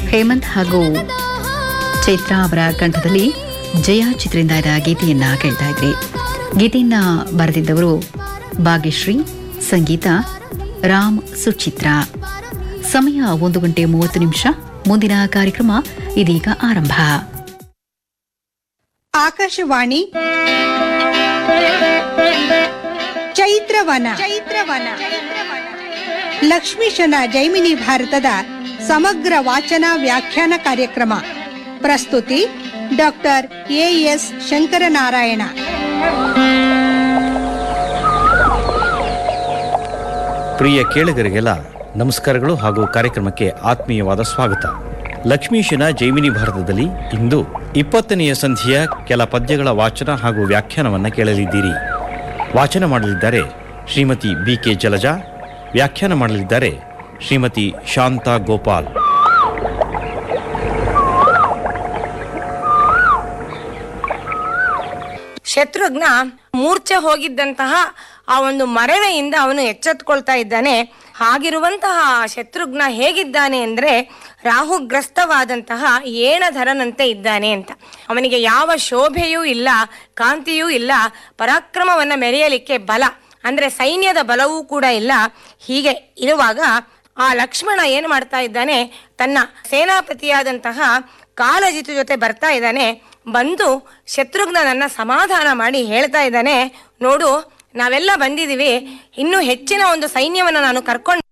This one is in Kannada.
ಹೇಮಂತ್ ಹಾಗೂ ಚೈತ್ರ ಅವರ ಕಂಠದಲ್ಲಿ ಜಯ ಚಿತ್ರದಿಂದ ಇದ್ದ ಗೀತೆಯನ್ನ ಕೇಳ್ತಾ ಇದ್ರಿ ಗೀತೆಯನ್ನ ಬರೆದಿದ್ದವರು ಭಾಗ್ಯಶ್ರೀ ಸಂಗೀತ ರಾಮ್ ಸುಚಿತ್ರ ಸಮಯ ಒಂದು ಗಂಟೆ ಮೂವತ್ತು ನಿಮಿಷ ಮುಂದಿನ ಕಾರ್ಯಕ್ರಮ ಇದೀಗ ಆರಂಭ ಆಕಾಶವಾಣಿ ಚೈತ್ರವನ ಚೈತ್ರವನ ಲಕ್ಷ್ಮೀಶನ ಜೈಮಿನಿ ಭಾರತದ ಸಮಗ್ರ ವಾಚನ ವ್ಯಾಖ್ಯಾನ ಕಾರ್ಯಕ್ರಮ ಪ್ರಸ್ತುತಿ ಡಾಕ್ಟರ್ ಎಎಸ್ ಶಂಕರನಾರಾಯಣ ಪ್ರಿಯ ಕೇಳುಗರಿಗೆಲ್ಲ ನಮಸ್ಕಾರಗಳು ಹಾಗೂ ಕಾರ್ಯಕ್ರಮಕ್ಕೆ ಆತ್ಮೀಯವಾದ ಸ್ವಾಗತ ಲಕ್ಷ್ಮೀಶನ ಜೈಮಿನಿ ಭಾರತದಲ್ಲಿ ಇಂದು ಇಪ್ಪತ್ತನೆಯ ಸಂಧಿಯ ಕೆಲ ಪದ್ಯಗಳ ವಾಚನ ಹಾಗೂ ವ್ಯಾಖ್ಯಾನವನ್ನು ಕೇಳಲಿದ್ದೀರಿ ವಾಚನ ಮಾಡಲಿದ್ದಾರೆ ಶ್ರೀಮತಿ ಬಿ ಕೆ ಜಲಜಾ ವ್ಯಾಖ್ಯಾನ ಮಾಡಲಿದ್ದಾರೆ ಶ್ರೀಮತಿ ಶಾಂತಾ ಗೋಪಾಲ್ ಶತ್ರುಘ್ನ ಮೂರ್ಛೆ ಹೋಗಿದ್ದಂತಹ ಆ ಒಂದು ಮರವೆಯಿಂದ ಅವನು ಎಚ್ಚೆತ್ಕೊಳ್ತಾ ಇದ್ದಾನೆ ಹಾಗಿರುವಂತಹ ಶತ್ರುಘ್ನ ಹೇಗಿದ್ದಾನೆ ಅಂದ್ರೆ ರಾಹುಗ್ರಸ್ತವಾದಂತಹ ಏಣಧರನಂತೆ ಇದ್ದಾನೆ ಅಂತ ಅವನಿಗೆ ಯಾವ ಶೋಭೆಯೂ ಇಲ್ಲ ಕಾಂತಿಯೂ ಇಲ್ಲ ಪರಾಕ್ರಮವನ್ನ ಮೆರೆಯಲಿಕ್ಕೆ ಬಲ ಅಂದ್ರೆ ಸೈನ್ಯದ ಬಲವೂ ಕೂಡ ಇಲ್ಲ ಹೀಗೆ ಇರುವಾಗ ಆ ಲಕ್ಷ್ಮಣ ಏನು ಮಾಡ್ತಾ ಇದ್ದಾನೆ ತನ್ನ ಸೇನಾಪತಿಯಾದಂತಹ ಕಾಲಜಿತು ಜೊತೆ ಬರ್ತಾ ಇದ್ದಾನೆ ಬಂದು ಶತ್ರುಘ್ನನನ್ನ ಸಮಾಧಾನ ಮಾಡಿ ಹೇಳ್ತಾ ಇದ್ದಾನೆ ನೋಡು ನಾವೆಲ್ಲ ಬಂದಿದೀವಿ ಇನ್ನು ಹೆಚ್ಚಿನ ಒಂದು ಸೈನ್ಯವನ್ನು ನಾನು ಕರ್ಕೊಂಡು